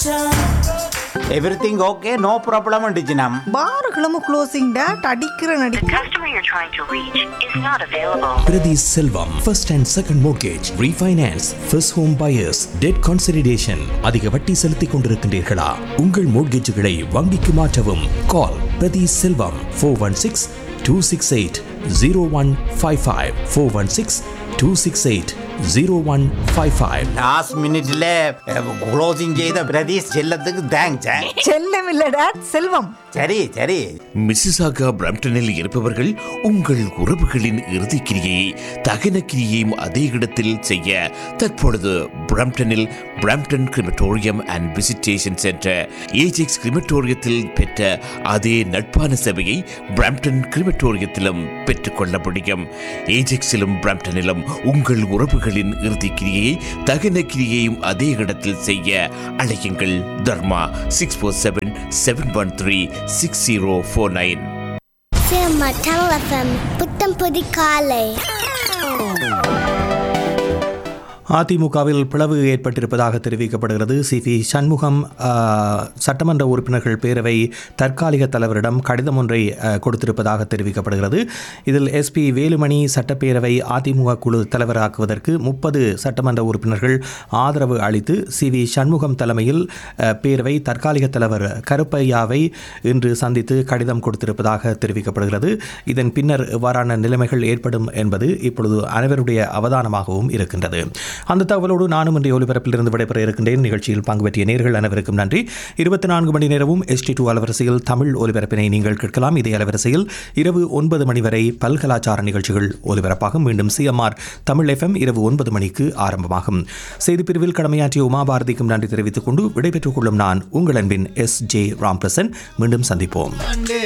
Everything okay no problem டிஜினம் பாருகளும் closing date அடிக்கிற நடி The customer you're trying to reach is not available. Priti Selvam, first and second mortgage, refinance, first home buyers, debt consolidation. அதிக வட்டி செலுத்திக் கொண்டிருக்கின்றீர்களா உங்கள் மோட்கேஜுகளை வங்கிக்கு மாற்றவும் call Prathi Selvam four one six two six eight zero one five five four one six two six eight zero one five five last மினிட்ல closing செய்த பிரதீஷ் செல்லத்துக்கு thanks செல்லம் இல்ல டேட் செல்வம் சரி சரி மிசிசாகா பிரம்டனில் இருப்பவர்கள் உங்கள் உறவுகளின் இறுதிக் கிரியை தகன கிரியையும் அதே இடத்தில் செய்ய தற்பொழுது பிரம்டனில் Brampton crematorium and visitation centre Ajax கிரிமட்டோரியத்தில் பெற்ற அதே நட்பான சேவையை பிரம்டன் கிரிமட்டோரியத்திலும் பெற்றுக்கொள்ள முடியும் ஏஜெக்ஸிலும் பிரம்டனிலும் உங்கள் உறவுகளின் இறுதிக் கிரியையை தகன கிரியையும் அதே இடத்தில் செய்ய அழையுங்கள் Dharma six four seven seven one three six zero four nine cinema Tamil FM புத்தம் புது காலை அதிமுகவில் பிளவு ஏற்பட்டிருப்பதாக தெரிவிக்கப்படுகிறது சி வி சண்முகம் ஆ, சட்டமன்ற உறுப்பினர்கள் பேரவை தற்காலிக தலைவரிடம் கடிதம் ஒன்றை ஆ, கொடுத்திருப்பதாக தெரிவிக்கப்படுகிறது இதில் எஸ்பி வேலுமணி சட்டப்பேரவை அதிமுக குழு தலைவராக்குவதற்கு முப்பது சட்டமன்ற உறுப்பினர்கள் ஆதரவு அளித்து சி வி சண்முகம் தலைமையில் ஆ, பேரவை தற்காலிக தலைவர் கருப்பையாவை இன்று சந்தித்து கடிதம் கொடுத்திருப்பதாக தெரிவிக்கப்படுகிறது இதன் பின்னர் இவ்வாறான நிலைமைகள் ஏற்படும் என்பது இப்பொழுது அனைவருடைய அவதானமாகவும் இருக்கின்றது அந்த தகவலோடு நானும் இன்றைய ஒலிபரப்பிலிருந்து விடைபெற இருக்கின்றேன் நிகழ்ச்சியில் பங்கு பற்றிய நேர்கள் அனைவருக்கும் நன்றி இருபத்தி நான்கு மணி நேரமும் எஸ்டி டூ அலவரிசையில் தமிழ் ஒலிபரப்பினை நீங்கள் கேட்கலாம் இதே அலவரிசையில் இரவு ஒன்பது மணி வரை பல்கலாச்சார நிகழ்ச்சிகள் ஒலிபரப்பாகும் மீண்டும் சிஎம்ஆர் தமிழ் எஃப்எம் இரவு ஒன்பது மணிக்கு ஆரம்பமாகும் செய்திப்பிரிவில் கடமையாற்றிய உமாபாரதிக்கும் நன்றி தெரிவித்துக் கொண்டு விடைபெற்றுக் கொள்ளும் நான் உங்கள் அன்பின் எஸ் ஜே ராம்பிரசன் மீண்டும் சந்திப்போம்